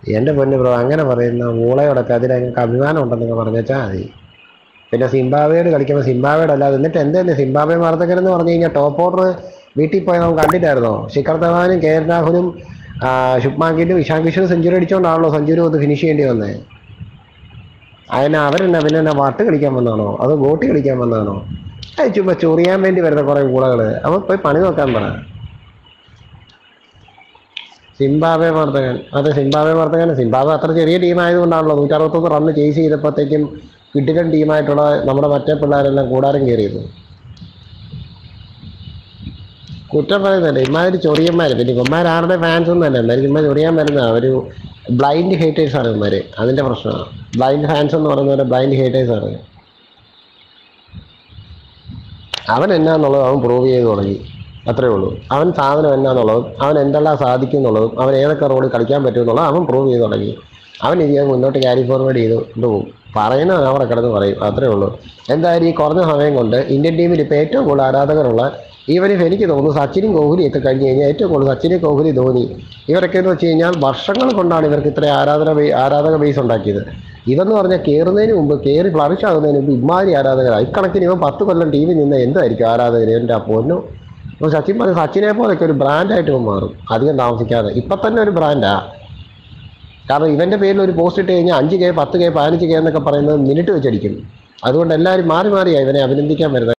എൻ്റെ പൊന്നു ബ്രോ അങ്ങനെ പറയുന്ന ഊളയോടൊക്കെ അതിൽ ഞങ്ങൾക്ക് അഭിമാനം ഉണ്ടെന്നൊക്കെ പറഞ്ഞാൽ മതി പിന്നെ സിംബാബ്വേയോട് കളിക്കുമ്പോൾ സിംബാബ്വേയുടെ അല്ലാതെ എന്നിട്ട് എന്തല്ലേ സിംബാബ്വെ വാർത്തകരെന്ന് പറഞ്ഞു കഴിഞ്ഞാൽ ടോപ്പ് ഓർഡർ വീട്ടിൽ പോയി നമുക്ക് കണ്ടിട്ടായിരുന്നോ ശിഖർ ധവാനും കെ എൽ രാഹുലും ആ, ശുഭ്മാൻ ഗില്ലും ഇഷാൻ കിഷനും സെഞ്ചുറി അടിച്ചുകൊണ്ടാണല്ലോ സെഞ്ചുറി ഒന്ന് ഫിനിഷ് ചെയ്യേണ്ടി വന്നത് അതിന് അവരെന്നാ പിന്നെ എന്നാ വട്ട് കളിക്കാൻ വന്നാണോ അതോ ഗോട്ടി കളിക്കാൻ വന്നാണോ അത് ചുമ്മാ ചൊറിയാൻ വേണ്ടി വരുന്ന കുറെ കൂളകള് അവ പോയി പണി നോക്കാൻ പറ സിംബാബ്വെ വർദ്ധകൻ അതെ സിംബാബ്വെ വർദ്ധകൻ സിംബാബ്വെ അത്ര ചെറിയ ടീം ആയതുകൊണ്ടാണല്ലോ നൂറ്ററുപത്തൊന്ന് റണ്ണ് ചേസ് ചെയ്തപ്പോഴത്തേക്കും കിട്ടിക്കൻ ടീമായിട്ടുള്ള നമ്മുടെ മറ്റേ പിള്ളേരെല്ലാം കൂടാരം കയറിയത് കുറ്റം പറയുന്നില്ല ഇമാതിരി ചൊറിയന്മാർ പിന്നെ ഇവന്മാരാരുടെ ഫാൻസ് ഒന്നും അല്ല എന്നാലും ഇമ്മ ചൊറിയാൻ വരുന്ന ഒരു ബ്ലൈൻഡ് ഹേറ്റേഴ്സ് ആണ് ഇവന്മാര് അതിന്റെ പ്രശ്നമാണ് ബ്ലൈൻഡ് ഫാൻസ് എന്ന് പറയുന്നവരെ ബ്ലൈൻഡ് ഹേറ്റേഴ്സ് ആണ് അവൻ എന്നാന്നുള്ളത് അവൻ പ്രൂവ് ചെയ്ത് തുടങ്ങി അത്രേ ഉള്ളൂ അവൻ സാധനം എന്നാന്നുള്ളതും അവൻ എന്തെല്ലാം സാധിക്കും എന്നുള്ളതും അവൻ ഏതൊക്കെ റോളിൽ കളിക്കാൻ പറ്റും എന്നുള്ളത് അവൻ പ്രൂവ് ചെയ്ത് തുടങ്ങി അവൻ ഇനി അങ്ങ് മുന്നോട്ട് ക്യാരി ഫോർവേഡ് ചെയ്ത് കൊണ്ടുപോകും പറയുന്നത് അവിടെ കിടന്ന് പറയും അത്രേ ഉള്ളൂ എന്തായാലും ഈ കുറഞ്ഞ സമയം കൊണ്ട് ഇന്ത്യൻ ടീമിൽ ഇപ്പോൾ ഏറ്റവും കൂടുതൽ ആരാധകരുള്ള ഈവൻ ഇഫ് എനിക്ക് തോന്നുന്നു സച്ചിനും കോഹ്ലി ഒക്കെ കഴിഞ്ഞ് കഴിഞ്ഞാൽ ഏറ്റവും കൂടുതൽ സച്ചിന് കോഹ്ലി ധോനി ഇവരൊക്കെ എന്ന് വെച്ച് കഴിഞ്ഞാൽ വർഷങ്ങൾ കൊണ്ടാണ് ഇവർക്ക് ഇത്ര ആരാധന ബേ- ആരാധക ബേസ് ഉണ്ടാക്കിയത് ഇതെന്ന് പറഞ്ഞാൽ കയറുന്നതിന് മുമ്പ് കയറി ഫ്ലറിഷ് ആകുന്നതിന് മുമ്പ് ഇമാതിരി ആരാധകരാണ് ഇക്കണക്കിന് ഇവൻ പത്ത് കൊല്ലം ടീമിൽ നിന്ന് എന്തായിരിക്കും ആരാധകർ എൻ്റെ പൊന്നു അപ്പോൾ സച്ചിൻ പറഞ്ഞ സച്ചിനെ പോലൊക്കെ ഒരു ബ്രാൻഡായിട്ട് ഇവൻ മാറും അധികം താമസിക്കാതെ ഇപ്പം തന്നെ ഒരു ബ്രാൻഡാ കാരണം ഇവന്റെ പേരിൽ ഒരു പോസ്റ്റ് ഇട്ട് കഴിഞ്ഞാൽ അഞ്ച് കെ പത്ത് കെ പതിനഞ്ച് കെ എന്നൊക്കെ പറയുന്നത് മിനിറ്റ് വെച്ചടിക്കും അതുകൊണ്ട് എല്ലാവരും മാറി മാറിയാണ് ഇവനെ അഭിനന്ദിക്കാൻ വരുന്നത്